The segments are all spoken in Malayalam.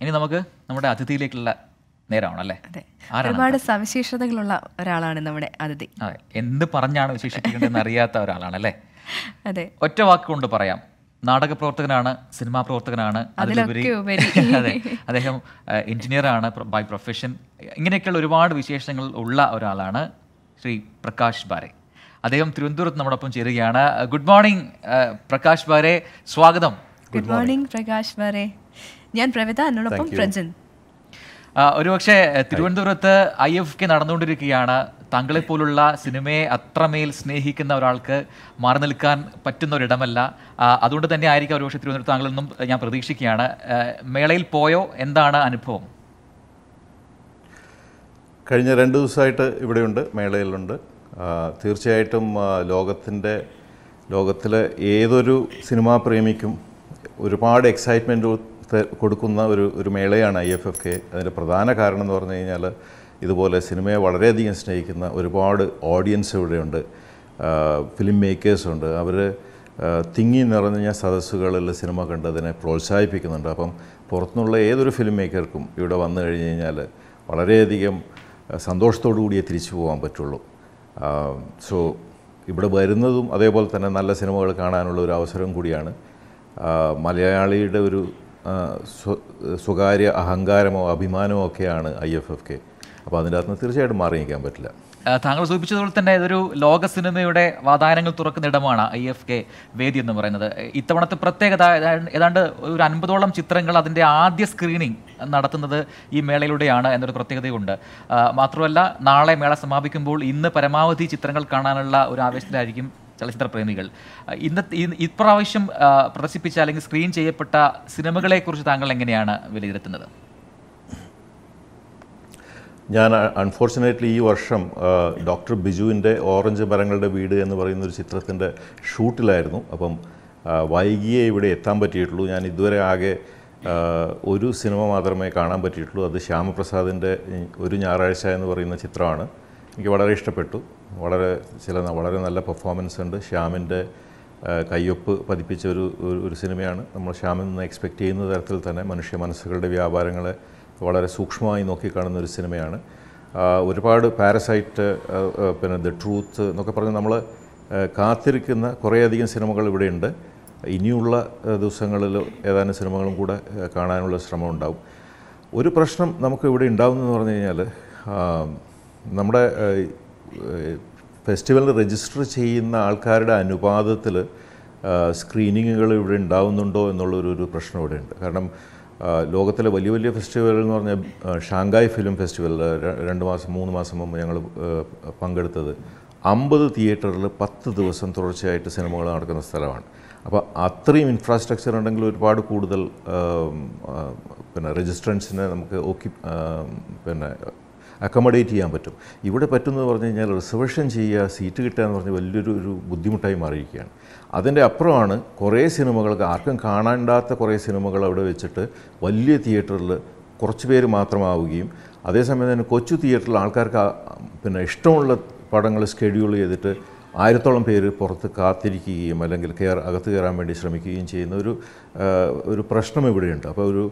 ഇനി നമുക്ക് നമ്മുടെ അതിഥിയിലേക്കുള്ള നേരമാണല്ലേ അതെ ആരാണ് ഒരുപാട് സവിശേഷതകളുള്ള ഒരാളാണ് നമ്മുടെ അതിഥി അതെ എന്ത് പറഞ്ഞാണ് വിശേഷിപ്പിക്കേണ്ടതെന്ന് അറിയാത്ത ഒരാളാണല്ലേ അതെ ഒറ്റ വാക്കുകൊണ്ട് പറയാം നാടക പ്രവർത്തകനാണ് സിനിമാ പ്രവർത്തകനാണ് അതിലുപരി അതിലൊക്കെ ഉപരി. അതെ അദ്ദേഹം എഞ്ചിനീയറാണ് ബൈ പ്രൊഫഷൻ ഇങ്ങനെയൊക്കെയുള്ള ഒരുപാട് വിശേഷങ്ങൾ ഉള്ള ഒരാളാണ് ശ്രീ പ്രകാശ് ബാരെ അദ്ദേഹം തിരുവനന്തപുരത്ത് നമ്മോടൊപ്പം ചേരുകയാണ് ഗുഡ് മോർണിംഗ് പ്രകാശ് ബാരെ സ്വാഗതം ഗുഡ് മോർണിംഗ് പ്രകാശ് വരെ ഞാൻ പ്രവിത എന്നോടൊപ്പം പ്രജൻ ആ, ഒരുപക്ഷെ എഹ്, തിരുവനന്തപുരത്ത് ഐ എഫ് കെ നടന്നുകൊണ്ടിരിക്കുകയാണ് താങ്കളെ പോലുള്ള സിനിമയെ അത്രമേൽ സ്നേഹിക്കുന്ന ഒരാൾക്ക് മാറി നിൽക്കാൻ പറ്റുന്ന ഒരിടമല്ല ആ, അതുകൊണ്ട് തന്നെ ആയിരിക്കും ഒരുപക്ഷെ തിരുവനന്തപുരത്ത് താങ്കളെന്നും ഞാൻ പ്രതീക്ഷിക്കുകയാണ് ഏഹ്, മേളയിൽ പോയോ എന്താണ് അനുഭവം കഴിഞ്ഞ രണ്ട് ദിവസമായിട്ട് ഇവിടെയുണ്ട് മേളയിലുണ്ട് ആ, തീർച്ചയായിട്ടും ലോകത്തിൻ്റെ ലോകത്തിലെ ഏതൊരു സിനിമാ പ്രേമിക്കും ഒരുപാട് എക്സൈറ്റ്മെൻറ്റ് കൊടുക്കുന്ന ഒരു ഒരു മേളയാണ് ഐ എഫ് എഫ് കെ അതിൻ്റെ പ്രധാന കാരണം എന്ന് പറഞ്ഞു കഴിഞ്ഞാൽ ഇതുപോലെ സിനിമയെ വളരെയധികം സ്നേഹിക്കുന്ന ഒരുപാട് ഓഡിയൻസ് ഇവിടെയുണ്ട് ഫിലിം മേക്കേഴ്സുണ്ട് അവർ തിങ്ങി നിറഞ്ഞ സദസ്സുകളിൽ സിനിമ കണ്ട് അതിനെ പ്രോത്സാഹിപ്പിക്കുന്നുണ്ട് അപ്പം പുറത്തുനിന്നുള്ള ഏതൊരു ഫിലിം മേക്കർക്കും ഇവിടെ വന്നു കഴിഞ്ഞ് കഴിഞ്ഞാൽ വളരെയധികം ആ, സന്തോഷത്തോടു കൂടിയേ തിരിച്ചു പോകാൻ പറ്റുള്ളൂ സോ ഇവിടെ വരുന്നതും അതേപോലെ തന്നെ നല്ല സിനിമകൾ കാണാനുള്ള ഒരു അവസരം കൂടിയാണ് ആ, മലയാളിയുടെ ഒരു ആ, സ്വ- സ്വകാര്യ അഹങ്കാരമോ അഭിമാനമോ ഒക്കെയാണ് ഐ എഫ് എഫ് കെ അപ്പോൾ അതിൻ്റെ അകത്ത് നിന്ന് തീർച്ചയായിട്ടും മാറി നിൽക്കാൻ പറ്റില്ല ഏഹ്, താങ്കൾ സൂചിപ്പിച്ചതുപോലെ തന്നെ ഇതൊരു ലോക സിനിമയുടെ വാതായനങ്ങൾ തുറക്കുന്ന ഇടമാണ് ഐ എഫ് കെ വേദി എന്ന് പറയുന്നത് ഏഹ്, ഇത്തവണത്തെ പ്രത്യേകത ഏതാണ്ട് ഏതാണ്ട് ഒരു അൻപതോളം ചിത്രങ്ങൾ അതിൻ്റെ ആദ്യ സ്ക്രീനിങ് നടത്തുന്നത് ഈ മേളയിലൂടെയാണ് എന്നൊരു പ്രത്യേകതയുണ്ട് ആ, മാത്രമല്ല നാളെ മേള സമാപിക്കുമ്പോൾ ഇന്ന് പരമാവധി ചിത്രങ്ങൾ കാണാനുള്ള ഒരു ആവേശത്തിലായിരിക്കും ചലച്ചിത്ര പ്രേമികൾ ആ, ഇന്നത്തെ ഈ- ഇപ്രാവശ്യം ആ, പ്രദർശിപ്പിച്ച അല്ലെങ്കിൽ സ്ക്രീൻ ചെയ്യപ്പെട്ട സിനിമകളെക്കുറിച്ച് താങ്കൾ എങ്ങനെയാണ് വിലയിരുത്തുന്നത് ഞാൻ അൺഫോർച്ചുനേറ്റ്ലി ഈ വർഷം ആ, ഡോക്ടർ ബിജുവിൻ്റെ ഓറഞ്ച് മരങ്ങളുടെ വീട് എന്ന് പറയുന്ന ഒരു ചിത്രത്തിൻ്റെ ഷൂട്ടിലായിരുന്നു അപ്പം ആ, വൈകിയേ ഇവിടെ എത്താൻ പറ്റിയിട്ടുള്ളൂ ഞാൻ ഇതുവരെ ആകെ ആ, ഒരു സിനിമ മാത്രമേ കാണാൻ പറ്റിയിട്ടുള്ളൂ അത് ശ്യാമപ്രസാദിൻ്റെ ഈ ഒരു ഞായറാഴ്ച എന്ന് പറയുന്ന ചിത്രമാണ് എനിക്ക് വളരെ ഇഷ്ടപ്പെട്ടു വളരെ ചില ന- വളരെ നല്ല പെർഫോമൻസ് ഉണ്ട് ശ്യാമിൻ്റെ ആ, കയ്യൊപ്പ് പതിപ്പിച്ച ഒരു ഒരു- ഒരു സിനിമയാണ് നമ്മൾ ശ്യാമിൽ നിന്ന് എക്സ്പെക്റ്റ് ചെയ്യുന്ന തരത്തിൽ തന്നെ മനുഷ്യ മനസ്സുകളുടെ വ്യാപാരങ്ങളെ വളരെ സൂക്ഷ്മമായി നോക്കിക്കാണുന്ന ഒരു സിനിമയാണ് ആ, ഒരുപാട് പാരസൈറ്റ് ആ, ആ, പിന്നെ ദ ട്രൂത്ത് എന്നൊക്കെ പറഞ്ഞ് നമ്മൾ ആ, കാത്തിരിക്കുന്ന കുറേയധികം സിനിമകൾ ഇവിടെയുണ്ട് ഇനിയുള്ള ആ, ദിവസങ്ങളിൽ ഏതാനും സിനിമകളും കൂടെ ആ, കാണാനുള്ള ശ്രമം ഉണ്ടാവും ഒരു പ്രശ്നം നമുക്ക് ഇവിടെ ഉണ്ടാവുന്നതെന്ന് പറഞ്ഞു കഴിഞ്ഞാൽ ആ, നമ്മുടെ ആ, ഫെസ്റ്റിവലിൽ രജിസ്റ്റർ ചെയ്യുന്ന ആൾക്കാരുടെ അനുപാതത്തിൽ സ്ക്രീനിങ്ങുകൾ ഇവിടെ ഉണ്ടാവുന്നുണ്ടോ എന്നുള്ളൊരു ഒരു പ്രശ്നം ഇവിടെ ഉണ്ട് കാരണം ആ, ലോകത്തിലെ വലിയ വലിയ ഫെസ്റ്റിവൽ എന്ന് പറഞ്ഞാൽ ആ, ഷാങ്കായ് ഫിലിം ഫെസ്റ്റിവൽ ര- രണ്ട് മാസം മൂന്ന് മാസം മുമ്പ് ഞങ്ങൾ പങ്കെടുത്തത് അമ്പത് തിയേറ്ററിൽ പത്ത് ദിവസം തുടർച്ചയായിട്ട് സിനിമകൾ നടക്കുന്ന സ്ഥലമാണ് അപ്പോൾ അത്രയും ഇൻഫ്രാസ്ട്രക്ചർ ഉണ്ടെങ്കിൽ ഒരുപാട് കൂടുതൽ ആം, ആ, പിന്നെ രജിസ്ട്രൻസിനെ നമുക്ക് ഓക്കി ആം, പിന്നെ അക്കോമഡേറ്റ് ചെയ്യാൻ പറ്റും ഇവിടെ പറ്റുന്നത് പറഞ്ഞു കഴിഞ്ഞാൽ റിസർവേഷൻ ചെയ്യുക സീറ്റ് കിട്ടുക എന്ന് പറഞ്ഞാൽ വലിയൊരു ഒരു ബുദ്ധിമുട്ടായി മാറിയിരിക്കുകയാണ് അതിൻ്റെ അപ്പുറമാണ് കുറേ സിനിമകൾക്ക് ആർക്കും കാണാണ്ടാത്ത കുറേ സിനിമകൾ അവിടെ വെച്ചിട്ട് വലിയ തിയേറ്ററിൽ കുറച്ച് പേര് മാത്രമാവുകയും അതേസമയം തന്നെ കൊച്ചു തിയേറ്ററിൽ ആൾക്കാർക്ക് ആ- പിന്നെ ഇഷ്ടമുള്ള പടങ്ങൾ ഷെഡ്യൂൾ ചെയ്തിട്ട് ആയിരത്തോളം പേര് പുറത്ത് കാത്തിരിക്കുകയും അല്ലെങ്കിൽ കയർ അകത്ത് കയറാൻ വേണ്ടി ശ്രമിക്കുകയും ചെയ്യുന്ന ഒരു ആ, ഒരു പ്രശ്നം ഇവിടെയുണ്ട് അപ്പോൾ ഒരു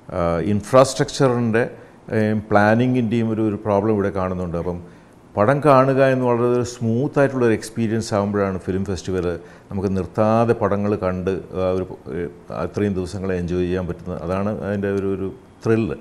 ഇൻഫ്രാസ്ട്രക്ചറിൻ്റെ പ്ലാനിങ്ങിൻ്റെയും ഒരു ഒരു പ്രോബ്ലം ഇവിടെ കാണുന്നുണ്ട് അപ്പം പടം കാണുക എന്ന് വളരെ സ്മൂത്ത് ആയിട്ടുള്ള ഒരു എക്സ്പീരിയൻസ് ആകുമ്പോഴാണ് ഫിലിം ഫെസ്റ്റിവൽ നമുക്ക് നിർത്താതെ പടങ്ങൾ കണ്ട് ആ ഒരു ഏഹ്, അത്രയും ദിവസങ്ങളെ എൻജോയ് ചെയ്യാൻ പറ്റുന്നത് അതാണ് അതിൻ്റെ ഒരു ഒരു ത്രില്ല്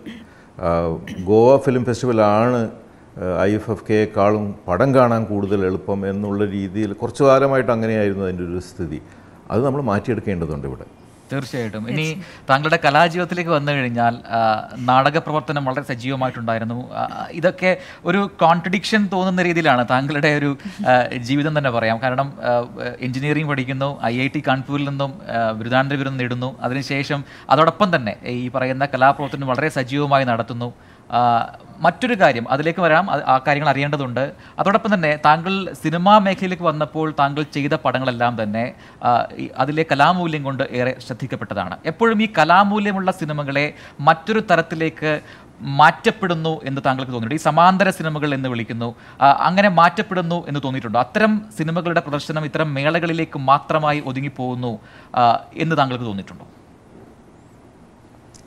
ഗോവ ഫിലിം ഫെസ്റ്റിവലാണ് ഐ എഫ് എഫ് കെക്കാളും പടം കാണാൻ കൂടുതൽ എളുപ്പം എന്നുള്ള രീതിയിൽ കുറച്ചു കാലമായിട്ട് അങ്ങനെയായിരുന്നു അതിൻ്റെ ഒരു സ്ഥിതി അത് നമ്മൾ മാറ്റിയെടുക്കേണ്ടതുണ്ട് ഇവിടെ തീർച്ചയായിട്ടും ഇനി താങ്കളുടെ കലാജീവിതത്തിലേക്ക് വന്നു കഴിഞ്ഞാൽ ആ, നാടക പ്രവർത്തനം വളരെ സജീവമായിട്ടുണ്ടായിരുന്നു ആ, ഇതൊക്കെ ഒരു കോൺട്രഡിക്ഷൻ തോന്നുന്ന രീതിയിലാണ് താങ്കളുടെ ഒരു ആ, ജീവിതം തന്നെ പറയാം കാരണം എഞ്ചിനീയറിംഗ് പഠിക്കുന്നു ഐ ഐ ടി കാൺപൂരിൽ നിന്നും ആ, ബിരുദാനന്തര ബിരുദം നേടുന്നു അതിനുശേഷം അതോടൊപ്പം തന്നെ ഈ പറയുന്ന കലാപ്രവർത്തനം വളരെ സജീവമായി നടത്തുന്നു ആ, മറ്റൊരു കാര്യം അതിലേക്ക് വരാം അത് ആ കാര്യങ്ങൾ അറിയേണ്ടതുണ്ട് അതോടൊപ്പം തന്നെ താങ്കൾ സിനിമാ മേഖലയിലേക്ക് വന്നപ്പോൾ താങ്കൾ ചെയ്ത പടങ്ങളെല്ലാം തന്നെ ആ, ഈ അതിലെ കലാമൂല്യം കൊണ്ട് ഏറെ ശ്രദ്ധിക്കപ്പെട്ടതാണ് എപ്പോഴും ഈ കലാമൂല്യമുള്ള സിനിമകളെ മറ്റൊരു തരത്തിലേക്ക് മാറ്റപ്പെടുന്നു എന്ന് താങ്കൾക്ക് തോന്നിയിട്ടുണ്ട് ഈ സമാന്തര സിനിമകൾ എന്ന് വിളിക്കുന്നു ആ, അങ്ങനെ മാറ്റപ്പെടുന്നു എന്ന് തോന്നിയിട്ടുണ്ടോ അത്തരം സിനിമകളുടെ പ്രദർശനം ഇത്തരം മേളകളിലേക്ക് മാത്രമായി ഒതുങ്ങിപ്പോകുന്നു ആ, എന്ന് താങ്കൾക്ക് തോന്നിയിട്ടുണ്ടോ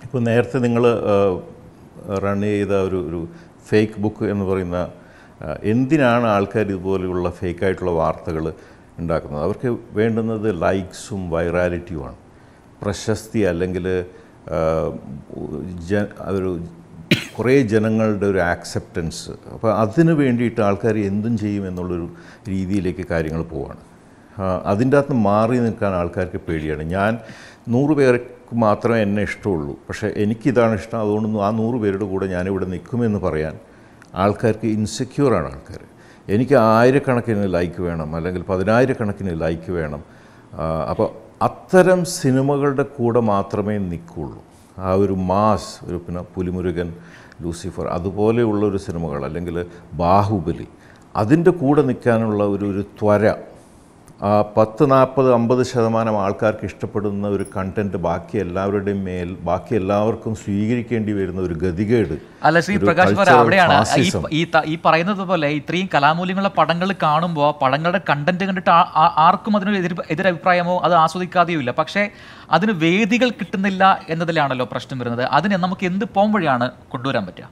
ഇപ്പോൾ നേരത്തെ നിങ്ങൾ റൺ ചെയ്ത ഒരു ഒരു ഫേക്ക് ബുക്ക് എന്ന് പറയുന്ന ആ, എന്തിനാണ് ആൾക്കാർ ഇതുപോലെയുള്ള ഫേക്കായിട്ടുള്ള വാർത്തകൾ ഉണ്ടാക്കുന്നത് അവർക്ക് വേണ്ടുന്നത് ലൈക്സും വൈറാലിറ്റിയുമാണ് പ്രശസ്തി അല്ലെങ്കിൽ ആ, ജ ഒരു കുറേ ജനങ്ങളുടെ ഒരു ആക്സെപ്റ്റൻസ് അപ്പോൾ അതിന് വേണ്ടിയിട്ട് ആൾക്കാർ എന്തും ചെയ്യും എന്നുള്ളൊരു രീതിയിലേക്ക് കാര്യങ്ങൾ പോവാണ് ആ, അതിൻ്റെ അകത്ത് മാറി നിൽക്കാൻ ആൾക്കാർക്ക് പേടിയാണ് ഞാൻ നൂറ് പേർക്ക് മാത്രമേ എന്നെ ഇഷ്ടമുള്ളൂ പക്ഷേ എനിക്കിതാണ് ഇഷ്ടം അതുകൊണ്ടൊന്നും ആ നൂറ് പേരുടെ കൂടെ ഞാനിവിടെ നിൽക്കുമെന്ന് പറയാൻ ആൾക്കാർക്ക് ഇൻസെക്യൂറാണ് ആൾക്കാർ എനിക്ക് ആയിരക്കണക്കിന് ലൈക്ക് വേണം അല്ലെങ്കിൽ പതിനായിരക്കണക്കിന് ലൈക്ക് വേണം അപ്പോൾ അത്തരം സിനിമകളുടെ കൂടെ മാത്രമേ നിൽക്കുള്ളൂ ആ ഒരു മാസ് ഒരു പിന്നെ പുലിമുരുകൻ ലൂസിഫർ അതുപോലെയുള്ള ഒരു സിനിമകൾ അല്ലെങ്കിൽ ബാഹുബലി അതിൻ്റെ കൂടെ നിൽക്കാനുള്ള ഒരു ഒരു ത്വര ആ പത്ത് നാൽപ്പത് അമ്പത് ശതമാനം ആൾക്കാർക്ക് ഇഷ്ടപ്പെടുന്ന ഒരു കണ്ടന്റ് ബാക്കി എല്ലാവരുടെയും മേൽ ബാക്കി എല്ലാവർക്കും സ്വീകരിക്കേണ്ടി വരുന്ന ഒരു ഗതികേട് അല്ല ശ്രീ ഒരു പ്രകാശ് പറ cultural അവിടെയാണ് ഈ fascism. ഈ ത- ഈ പറയുന്നത് പോലെ ഇത്രയും കലാമൂല്യങ്ങളുള്ള പടങ്ങൾ കാണുമ്പോൾ പടങ്ങളുടെ കണ്ടന്റ് കണ്ടിട്ട് ആ- ആ- ആർക്കും അതിനൊരു എതിർ എതിരഭിപ്രായമോ അത് ആസ്വദിക്കാതെയോ ഇല്ല പക്ഷേ അതിന് വേദികൾ കിട്ടുന്നില്ല എന്നതിലാണല്ലോ പ്രശ്നം വരുന്നത് അതിനെ നമുക്ക് എന്ത് പോം വഴിയാണ് കൊണ്ടുവരാൻ പറ്റുക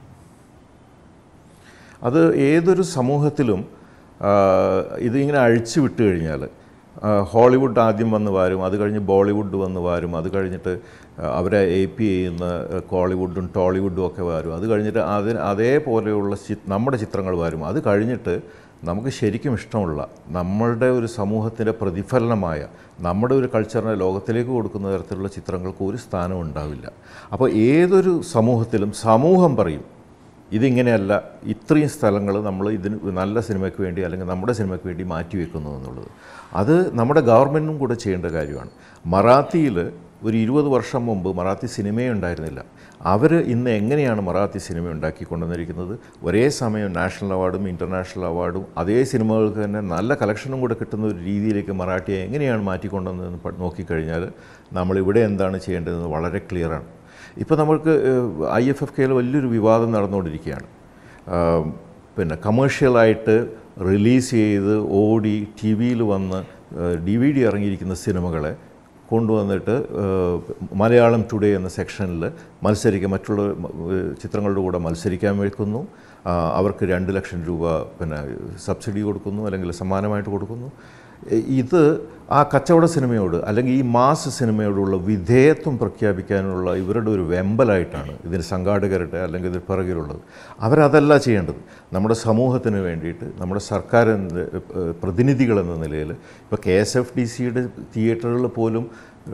അത് ഏതൊരു സമൂഹത്തിലും ആ, ഇതിങ്ങനെ അഴിച്ചു വിട്ട് കഴിഞ്ഞാൽ ആ, ഹോളിവുഡ് ആദ്യം വന്ന് വാരും അത് കഴിഞ്ഞ് ബോളിവുഡ് വന്ന് വാരും അത് കഴിഞ്ഞിട്ട് ആ, അവരെ എ പി ചെയ്യുന്ന ആ, കോളിവുഡും ടോളിവുഡും ഒക്കെ വരും അത് കഴിഞ്ഞിട്ട് അതിന് അതേപോലെയുള്ള ചി നമ്മുടെ ചിത്രങ്ങൾ വരും അത് കഴിഞ്ഞിട്ട് നമുക്ക് ശരിക്കും ഇഷ്ടമുള്ള നമ്മളുടെ ഒരു സമൂഹത്തിൻ്റെ പ്രതിഫലനമായ നമ്മുടെ ഒരു കൾച്ചറിനെ ലോകത്തിലേക്ക് കൊടുക്കുന്ന തരത്തിലുള്ള ചിത്രങ്ങൾക്ക് ഒരു സ്ഥാനവും ഉണ്ടാവില്ല അപ്പോൾ ഏതൊരു സമൂഹത്തിലും സമൂഹം പറയും ഇതിങ്ങനെയല്ല ഇത്രയും സ്ഥലങ്ങൾ നമ്മൾ ഇതിന് നല്ല സിനിമയ്ക്ക് വേണ്ടി അല്ലെങ്കിൽ നമ്മുടെ സിനിമയ്ക്ക് വേണ്ടി മാറ്റി വെക്കുന്നു എന്നുള്ളത് അത് നമ്മുടെ ഗവൺമെൻറ്റും കൂടെ ചെയ്യേണ്ട കാര്യമാണ് മറാത്തിയിൽ ഒരു ഇരുപത് വർഷം മുമ്പ് മറാത്തി സിനിമയേ ഉണ്ടായിരുന്നില്ല അവർ ഇന്ന് എങ്ങനെയാണ് മറാത്തി സിനിമ ഉണ്ടാക്കി കൊണ്ടുവന്നിരിക്കുന്നത് ഒരേ സമയം നാഷണൽ അവാർഡും ഇൻ്റർനാഷണൽ അവാർഡും അതേ സിനിമകൾക്ക് തന്നെ നല്ല കളക്ഷനും കൂടെ കിട്ടുന്ന ഒരു രീതിയിലേക്ക് മറാഠിയെ എങ്ങനെയാണ് മാറ്റിക്കൊണ്ടുവന്നതെന്ന് പ- നോക്കിക്കഴിഞ്ഞാൽ നമ്മളിവിടെ എന്താണ് ചെയ്യേണ്ടതെന്ന് വളരെ ക്ലിയറാണ് ഇപ്പോൾ നമ്മൾക്ക് ഐ എഫ് എഫ് കെയിൽ വലിയൊരു വിവാദം നടന്നുകൊണ്ടിരിക്കുകയാണ് ആം, പിന്നെ കമേഴ്ഷ്യലായിട്ട് റിലീസ് ചെയ്ത് ഓടി ടി വിയിൽ വന്ന് ഡി വി ഡി ഇറങ്ങിയിരിക്കുന്ന സിനിമകളെ കൊണ്ടുവന്നിട്ട് ആ, മലയാളം ടുഡേ എന്ന സെക്ഷനിൽ മത്സരിക്കാൻ മറ്റുള്ള ഏഹ്, ചിത്രങ്ങളുടെ കൂടെ മത്സരിക്കാൻ വെക്കുന്നു ആ, അവർക്ക് രണ്ട് ലക്ഷം രൂപ പിന്നെ സബ്സിഡി കൊടുക്കുന്നു അല്ലെങ്കിൽ സമ്മാനമായിട്ട് കൊടുക്കുന്നു എ- ഇത് ആ കച്ചവട സിനിമയോട് അല്ലെങ്കിൽ ഈ മാസ് സിനിമയോടുള്ള വിധേയത്വം പ്രഖ്യാപിക്കാനുള്ള ഇവരുടെ ഒരു വെമ്പലായിട്ടാണ് ഇതിന് സംഘാടകരുടെ അല്ലെങ്കിൽ ഇതിന് പിറകിലുള്ളത് അവരതല്ല ചെയ്യേണ്ടത് നമ്മുടെ സമൂഹത്തിന് വേണ്ടിയിട്ട് നമ്മുടെ സർക്കാരിൻ്റെ പ്രതിനിധികൾ എന്ന നിലയിൽ ഇപ്പോൾ കെ എസ് എഫ് ഡി സിയുടെ തിയേറ്ററുകളിൽ പോലും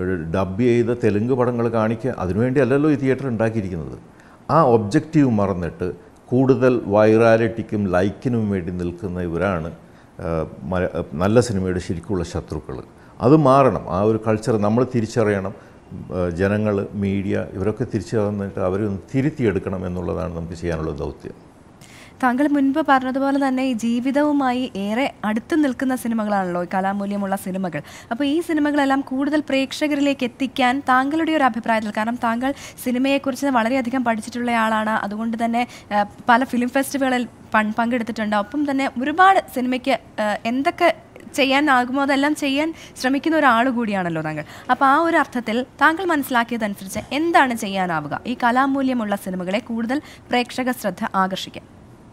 ഡബ് ചെയ്ത തെലുങ്ക് പടങ്ങൾ കാണിക്കുക അതിനുവേണ്ടി അല്ലല്ലോ ഈ തിയേറ്റർ ഉണ്ടാക്കിയിരിക്കുന്നത് ആ ഒബ്ജക്റ്റീവ് മറന്നിട്ട് കൂടുതൽ വൈറാലിറ്റിക്കും ലൈക്കിനും വേണ്ടി നിൽക്കുന്ന ഇവരാണ് ആ, മല- നല്ല സിനിമയുടെ ശരിക്കുള്ള ശത്രുക്കൾ അത് മാറണം ആ ഒരു കൾച്ചർ നമ്മൾ തിരിച്ചറിയണം ജനങ്ങൾ മീഡിയ ഇവരൊക്കെ തിരിച്ചറിഞ്ഞിട്ട് അവരൊന്ന് തിരുത്തിയെടുക്കണം എന്നുള്ളതാണ് നമുക്ക് ചെയ്യാനുള്ള ദൗത്യം താങ്കൾ മുൻപ് പറഞ്ഞതുപോലെ തന്നെ ഈ ജീവിതവുമായി ഏറെ അടുത്ത് നിൽക്കുന്ന സിനിമകളാണല്ലോ ഈ കലാമൂല്യമുള്ള സിനിമകൾ അപ്പോൾ ഈ സിനിമകളെല്ലാം കൂടുതൽ പ്രേക്ഷകരിലേക്ക് എത്തിക്കാൻ താങ്കളുടെ ഒരു അഭിപ്രായത്തിൽ കാരണം താങ്കൾ സിനിമയെക്കുറിച്ച് വളരെയധികം പഠിച്ചിട്ടുള്ള ആളാണ് അതുകൊണ്ട് തന്നെ ആ, പല ഫിലിം ഫെസ്റ്റിവലുകളിൽ പൺ- പങ്കെടുത്തിട്ടുണ്ട് ഒപ്പം തന്നെ ഒരുപാട് സിനിമയ്ക്ക് ആ, എന്തൊക്കെ ചെയ്യാനാകുമോ അതെല്ലാം ചെയ്യാൻ ശ്രമിക്കുന്ന ഒരാൾ കൂടിയാണല്ലോ താങ്കൾ അപ്പോൾ ആ ഒരു അർത്ഥത്തിൽ താങ്കൾ മനസ്സിലാക്കിയതനുസരിച്ച് എന്താണ് ചെയ്യാനാവുക ഈ കലാമൂല്യമുള്ള സിനിമകളെ കൂടുതൽ പ്രേക്ഷക ശ്രദ്ധ ആകർഷിക്കാൻ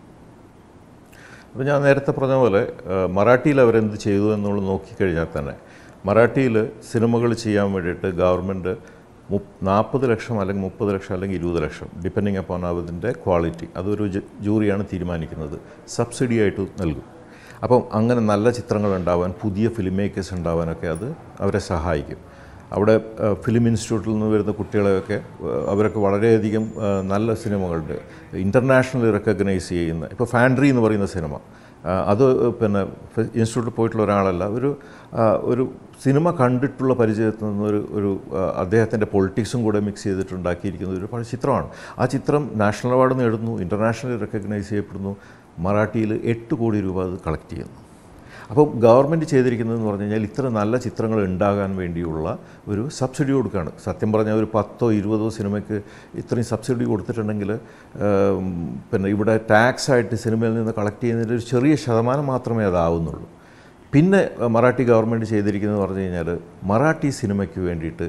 അപ്പോൾ ഞാൻ നേരത്തെ പറഞ്ഞ പോലെ ആ, മറാഠിയിൽ അവരെന്ത് ചെയ്തു എന്നുള്ളത് നോക്കിക്കഴിഞ്ഞാൽ തന്നെ മറാഠിയിൽ സിനിമകൾ ചെയ്യാൻ വേണ്ടിയിട്ട് ഗവൺമെൻറ് മുപ്പ് നാൽപ്പത് ലക്ഷം അല്ലെങ്കിൽ മുപ്പത് ലക്ഷം അല്ലെങ്കിൽ ഇരുപത് ലക്ഷം ഡിപ്പെൻഡിങ് അപ്പോൺ അതിൻ്റെ ക്വാളിറ്റി അതൊരു ജ- ജൂറിയാണ് തീരുമാനിക്കുന്നത് സബ്സിഡി ആയിട്ട് നൽകും അപ്പം അങ്ങനെ നല്ല ചിത്രങ്ങൾ ഉണ്ടാവാൻ പുതിയ ഫിലിം മേക്കേഴ്സ് ഉണ്ടാവാനൊക്കെ അത് അവരെ സഹായിക്കും അവിടെ ആ, ഫിലിം ഇൻസ്റ്റിറ്റ്യൂട്ടിൽ നിന്ന് വരുന്ന കുട്ടികളെയൊക്കെ ആ, അവരൊക്കെ വളരെയധികം ആ, നല്ല സിനിമകളുണ്ട് ഇൻ്റർനാഷണലി റെക്കഗ്നൈസ് ചെയ്യുന്ന ഇപ്പോൾ ഫാൻഡ്രി എന്ന് പറയുന്ന സിനിമ ആ, അത് പിന്നെ ഫ- ഇൻസ്റ്റിറ്റ്യൂട്ടിൽ പോയിട്ടുള്ള ഒരാളല്ല ഒരു ആ, ഒരു സിനിമ കണ്ടിട്ടുള്ള പരിചയത്തിൽ നിന്ന് ഒരു ഒരു ആ, അദ്ദേഹത്തിൻ്റെ പൊളിറ്റിക്സും കൂടെ മിക്സ് ചെയ്തിട്ടുണ്ടാക്കിയിരിക്കുന്ന ഒരു പഴയ ചിത്രമാണ് ആ ചിത്രം നാഷണൽ അവാർഡ് നേടുന്നു ഇൻ്റർനാഷണലി റെക്കഗ്നൈസ് ചെയ്യപ്പെടുന്നു മറാഠിയിൽ എട്ട് കോടി രൂപ അത് കളക്ട് ചെയ്യുന്നു അപ്പോൾ ഗവൺമെൻറ് ചെയ്തിരിക്കുന്നതെന്ന് പറഞ്ഞു കഴിഞ്ഞാൽ ഇത്ര നല്ല ചിത്രങ്ങൾ ഉണ്ടാകാൻ വേണ്ടിയുള്ള ഒരു സബ്സിഡി കൊടുക്കുകയാണ് സത്യം പറഞ്ഞാൽ ഒരു പത്തോ ഇരുപതോ സിനിമയ്ക്ക് ഇത്രയും സബ്സിഡി കൊടുത്തിട്ടുണ്ടെങ്കിൽ ഏം, പിന്നെ ഇവിടെ ടാക്സ് ആയിട്ട് സിനിമയിൽ നിന്ന് കളക്ട് ചെയ്യുന്നതിൽ ഒരു ചെറിയ ശതമാനം മാത്രമേ അതാവുന്നുള്ളൂ പിന്നെ അഹ്, മറാഠി ഗവൺമെൻറ് ചെയ്തിരിക്കുന്നത് പറഞ്ഞു കഴിഞ്ഞാൽ മറാഠി സിനിമയ്ക്ക് വേണ്ടിയിട്ട്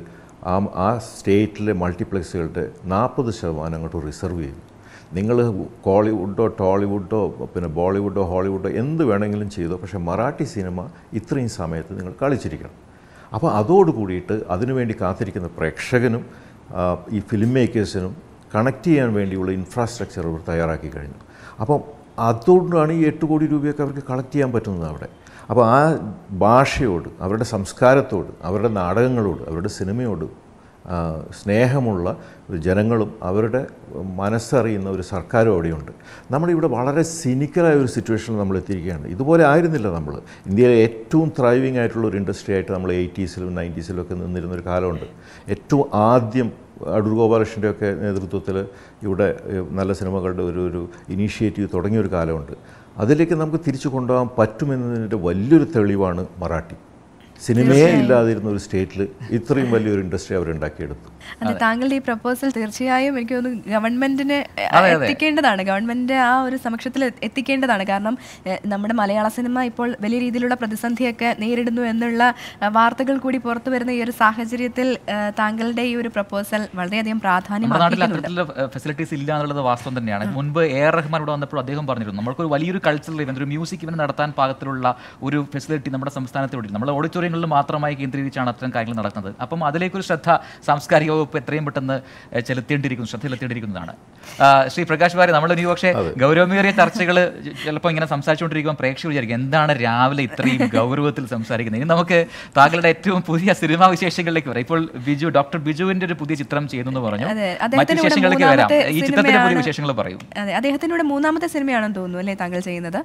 ആ ആ സ്റ്റേറ്റിലെ മൾട്ടിപ്ലക്സുകളുടെ നാൽപ്പത് ശതമാനം അങ്ങോട്ട് റിസർവ് ചെയ്തു നിങ്ങൾ കോളിവുഡോ ടോളിവുഡോ പിന്നെ ബോളിവുഡോ ഹോളിവുഡോ എന്ത് വേണമെങ്കിലും ചെയ്തോ പക്ഷേ മറാഠി സിനിമ ഇത്രയും സമയത്ത് നിങ്ങൾ കളിച്ചിരിക്കണം അപ്പോൾ അതോട് കൂടിയിട്ട് അതിനുവേണ്ടി കാത്തിരിക്കുന്ന പ്രേക്ഷകനും ആ, ഈ ഫിലിം മേക്കേഴ്സിനും കണക്ട് ചെയ്യാൻ വേണ്ടിയുള്ള ഇൻഫ്രാസ്ട്രക്ചർ അവർ തയ്യാറാക്കി കഴിഞ്ഞു അപ്പം അതുകൊണ്ടാണ് ഈ എട്ട് കോടി രൂപയൊക്കെ അവർക്ക് കളക്ട് ചെയ്യാൻ പറ്റുന്നത് അവിടെ അപ്പോൾ ആ ഭാഷയോട് അവരുടെ സംസ്കാരത്തോട് അവരുടെ നാടകങ്ങളോട് അവരുടെ സിനിമയോട് ആ, സ്നേഹമുള്ള ഒരു ജനങ്ങളും അവരുടെ മനസ്സറിയുന്ന ഒരു സർക്കാരും അവിടെയുണ്ട് നമ്മളിവിടെ വളരെ സിനിക്കലായ ഒരു സിറ്റുവേഷനിൽ നമ്മൾ എത്തിയിരിക്കുകയാണ് ഇതുപോലെ ആയിരുന്നില്ല നമ്മൾ ഇന്ത്യയിലെ ഏറ്റവും ത്രൈവിംഗ് ആയിട്ടുള്ള ഒരു ഇൻഡസ്ട്രി ആയിട്ട് നമ്മൾ എയ്റ്റീസിലും നയൻറ്റീസിലും ഒക്കെ നിന്നിരുന്ന ഒരു കാലമുണ്ട് ഏറ്റവും ആദ്യം അടൂർ ഗോപാലകൃഷ്ണൻ്റെ ഒക്കെ നേതൃത്വത്തിൽ ഇവിടെ ഏഹ്, നല്ല സിനിമകളുടെ ഒരു ഒരു ഇനീഷ്യേറ്റീവ് തുടങ്ങിയ ഒരു കാലമുണ്ട് അതിലേക്ക് നമുക്ക് തിരിച്ചു കൊണ്ടുപോകാൻ പറ്റുമെന്നതിൻ്റെ വലിയൊരു തെളിവാണ് മറാഠി സിനിമയെ ഇല്ലാതിരുന്ന ഒരു സ്റ്റേറ്റിൽ ഇത്രയും വലിയൊരു ഇൻഡസ്ട്രി അവരുണ്ടാക്കിയെടുത്തു അതെ താങ്കളുടെ ഈ പ്രപ്പോസൽ തീർച്ചയായും എനിക്ക് തോന്നുന്നു ഗവൺമെന്റിന് എത്തിക്കേണ്ടതാണ് ഗവൺമെന്റ് ആ ഒരു സമക്ഷത്തിൽ എ- എത്തിക്കേണ്ടതാണ് കാരണം എഹ്, നമ്മുടെ മലയാള സിനിമ ഇപ്പോൾ വലിയ രീതിയിലുള്ള പ്രതിസന്ധിയൊക്കെ നേരിടുന്നു എന്നുള്ള അഹ്, വാർത്തകൾ കൂടി പുറത്തു വരുന്ന ഈ ഒരു സാഹചര്യത്തിൽ അഹ്, താങ്കളുടെ ഈ ഒരു പ്രപ്പോസൽ വളരെയധികം പ്രാധാന്യം നമ്മുടെ നാട്ടിൽ അർഹിക്കുന്നുണ്ട്. അത്തരത്തിലുള്ള ഫെസിലിറ്റീസ് ഇല്ല എന്നുള്ളത് വാസ്തവം തന്നെയാണ് മുൻപ് എ ആർ റഹ്മാൻ ഇവിടെ വന്നപ്പോൾ അദ്ദേഹം പറഞ്ഞിരുന്നു നമ്മൾക്കൊരു വലിയൊരു കൾച്ചറൽ ഇവന്റ് ഒരു മ്യൂസിക് ഇവന്റ് നടത്താൻ പാകത്തിലുള്ള ഒരു ഫെസിലിറ്റി നമ്മുടെ സംസ്ഥാനത്തോടെ നമ്മൾ ഓഡിറ്റോറിയങ്ങളിൽ മാത്രമായി കേന്ദ്രീകരിച്ചാണ് അത്തരം കാര്യങ്ങൾ നടക്കുന്നത് അപ്പം അതിലേക്കൊരു ശ്രദ്ധ സാംസ്കാരിക വകുപ്പ് എത്രയും പെട്ടെന്ന് ഏഹ്, ചെലുത്തേണ്ടിയിരിക്കുന്നു ശ്രദ്ധ ചെലുത്തേണ്ടിയിരിക്കുന്നതാണ് ആ, ശ്രീ പ്രകാശ് വാരി നമ്മൾ ഇനി പക്ഷേ ഗൗരവമേറിയ ചർച്ചകൾ ചിലപ്പോൾ ഇങ്ങനെ സംസാരിച്ചുകൊണ്ടിരിക്കുമ്പോൾ പ്രേക്ഷകർ വിചാരിക്കും എന്താണ് രാവിലെ ഇത്രയും ഗൗരവത്തിൽ സംസാരിക്കുന്നത് ഇനി നമുക്ക് താങ്കളുടെ ഏറ്റവും പുതിയ സിനിമാ വിശേഷങ്ങളിലേക്ക് വരാം ഇപ്പോൾ ബിജു ഡോക്ടർ ബിജുവിന്റെ ഒരു പുതിയ ചിത്രം ചെയ്യുന്നു പറഞ്ഞു അതെ, മറ്റു അദ്ദേഹത്തിന്റെ കൂടെ വിശേഷങ്ങളിലേക്ക് വരാം മൂന്നാമത്തെ ഈ ചിത്രത്തിന്റെ പുതിയ സിനിമയാണ്. വിശേഷങ്ങൾ പറയും അതെ അദ്ദേഹത്തിനൂടെ മൂന്നാമത്തെ സിനിമയാണെന്ന് തോന്നുന്നു അല്ലേ താങ്കൾ ചെയ്യുന്നത്